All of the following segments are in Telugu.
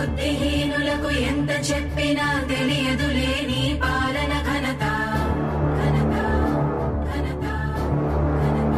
బుద్ధిహీనులకు ఎంత చెప్పినా తెలియదులే నీ పాలన ఘనత ఘనత ఘనత ఘనత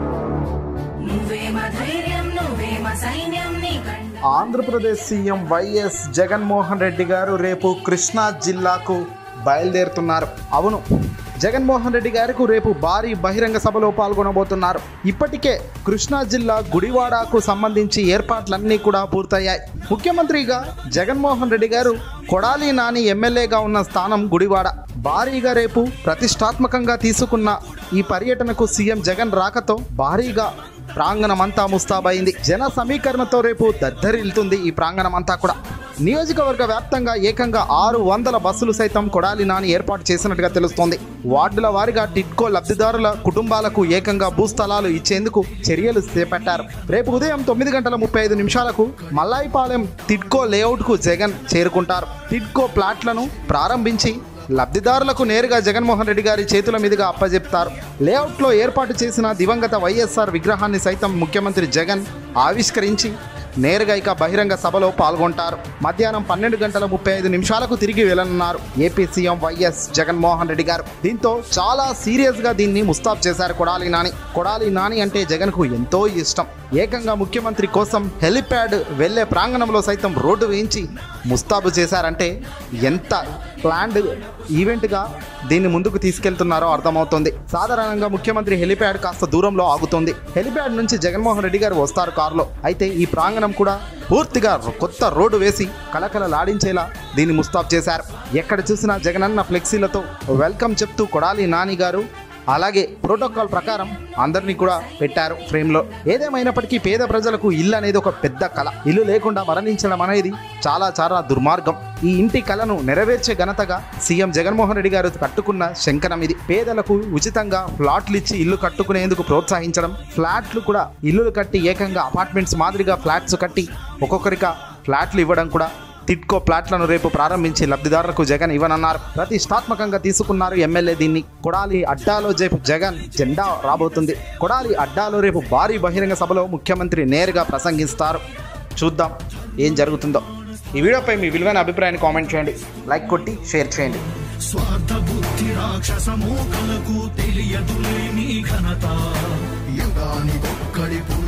నువ్వేమ ధైర్యం నువ్వేమ సైన్యం నీ కండ ఆంధ్రప్రదేశ్ సీఎం వైఎస్ జగన్మోహన్ రెడ్డి గారు రేపు కృష్ణా జిల్లాకు బయలుదేరుతున్నారు అవును జగన్మోహన్ రెడ్డి గారికి రేపు భారీ బహిరంగ సభలో పాల్గొనబోతున్నారు ఇప్పటికే కృష్ణా జిల్లా గుడివాడకు సంబంధించి ఏర్పాట్లన్నీ కూడా పూర్తయ్యాయి ముఖ్యమంత్రిగా జగన్మోహన్ రెడ్డి గారు కొడాలి నాని ఎమ్మెల్యేగా ఉన్న స్థానం గుడివాడ భారీగా రేపు ప్రతిష్టాత్మకంగా తీసుకున్న ఈ పర్యటనకు సీఎం జగన్ రాకతో భారీగా ప్రాంగణమంతా ముస్తాబైంది జన సమీకరణతో రేపు దద్దరిల్లుతుంది ఈ ప్రాంగణమంతా కూడా నియోజకవర్గ వ్యాప్తంగా ఏకంగా ఆరు వందల బస్సులు సైతం కొడాలి నాని ఏర్పాటు చేసినట్టుగా తెలుస్తోంది వార్డుల వారీగా టిడ్కో లబ్ధిదారుల కుటుంబాలకు ఏకంగా భూస్థలాలు ఇచ్చేందుకు చర్యలు చేపట్టారు రేపు ఉదయం తొమ్మిది గంటల ముప్పై ఐదు నిమిషాలకు మల్లాయిపాలెం టిడ్కో లేఅవుట్కు జగన్ చేరుకుంటారు టిడ్కో ప్లాట్లను ప్రారంభించి లబ్ధిదారులకు నేరుగా జగన్మోహన్ రెడ్డి గారి చేతుల మీదుగా అప్పజెప్తారు లేఅవుట్లో ఏర్పాటు చేసిన దివంగత వైఎస్ఆర్ విగ్రహాన్ని సైతం ముఖ్యమంత్రి జగన్ ఆవిష్కరించి నేరుగా ఇక బహిరంగ సభలో పాల్గొంటారు మధ్యాహ్నం పన్నెండు గంటల ముప్పై ఐదు నిమిషాలకు తిరిగి వెళ్ళనున్నారు AP CM YS Jaganmohan Reddy garu దీంతో చాలా సీరియస్ గా దీన్ని ముస్తాబ్ చేశారు కొడాలి నాని కొడాలి నాని అంటే జగన్ కు ఎంతో ఇష్టం ఏకంగా ముఖ్యమంత్రి కోసం హెలిప్యాడ్ వెళ్లే ప్రాంగణంలో సైతం రోడ్డు వేయించి ముస్తాబు చేశారంటే ఎంత ప్లాన్డ్ ఈవెంట్గా దీన్ని ముందుకు తీసుకెళ్తున్నారో అర్థమవుతుంది సాధారణంగా ముఖ్యమంత్రి హెలిప్యాడ్ కాస్త దూరంలో ఆగుతుంది హెలిప్యాడ్ నుంచి జగన్మోహన్ రెడ్డి గారు వస్తారు కారులో అయితే ఈ ప్రాంగణం కూడా పూర్తిగా కొత్త రోడ్డు వేసి కలకలలాడించేలా దీన్ని ముస్తాబ్ చేశారు ఎక్కడ చూసినా జగనన్న ఫ్లెక్సీలతో వెల్కమ్ చెప్తూ కొడాలి నాని గారు అలాగే ప్రోటోకాల్ ప్రకారం అందరినీ కూడా పెట్టారు ఫ్రేమ్లో ఏదేమైనప్పటికీ పేద ప్రజలకు ఇల్లు అనేది ఒక పెద్ద కళ ఇల్లు లేకుండా మరణించడం అనేది చాలా చాలా దుర్మార్గం ఈ ఇంటి కళను నెరవేర్చే ఘనతగా సీఎం జగన్మోహన్ రెడ్డి గారు కట్టుకున్న శంకరం ఇది పేదలకు ఉచితంగా ఫ్లాట్లు ఇచ్చి ఇల్లు కట్టుకునేందుకు ప్రోత్సహించడం ఫ్లాట్లు కూడా ఇల్లులు కట్టి ఏకంగా అపార్ట్మెంట్స్ మాదిరిగా ఫ్లాట్స్ కట్టి ఒక్కొక్కరిగా ఫ్లాట్లు ఇవ్వడం కూడా టిట్కో ప్లాట్లను రేపు ప్రారంభించి లబ్ధిదారులకు జగన్ ఇవ్వనన్నారు ప్రతిష్టాత్మకంగా తీసుకున్నారు ఎమ్మెల్యే దీన్ని కొడాలి అడ్డాలో రేపు జగన్ జెండా రాబోతుంది కొడాలి అడ్డాలో రేపు భారీ బహిరంగ సభలో ముఖ్యమంత్రి నేరుగా ప్రసంగిస్తారు చూద్దాం ఏం జరుగుతుందో ఈ వీడియోపై మీ విలువైన అభిప్రాయాన్ని కామెంట్ చేయండి లైక్ కొట్టి షేర్ చేయండి స్వార్థ బుద్ధి రాక్షస మూకలకు తెలియదులే నీ ఘనత యుగానికొక్కడి పురుష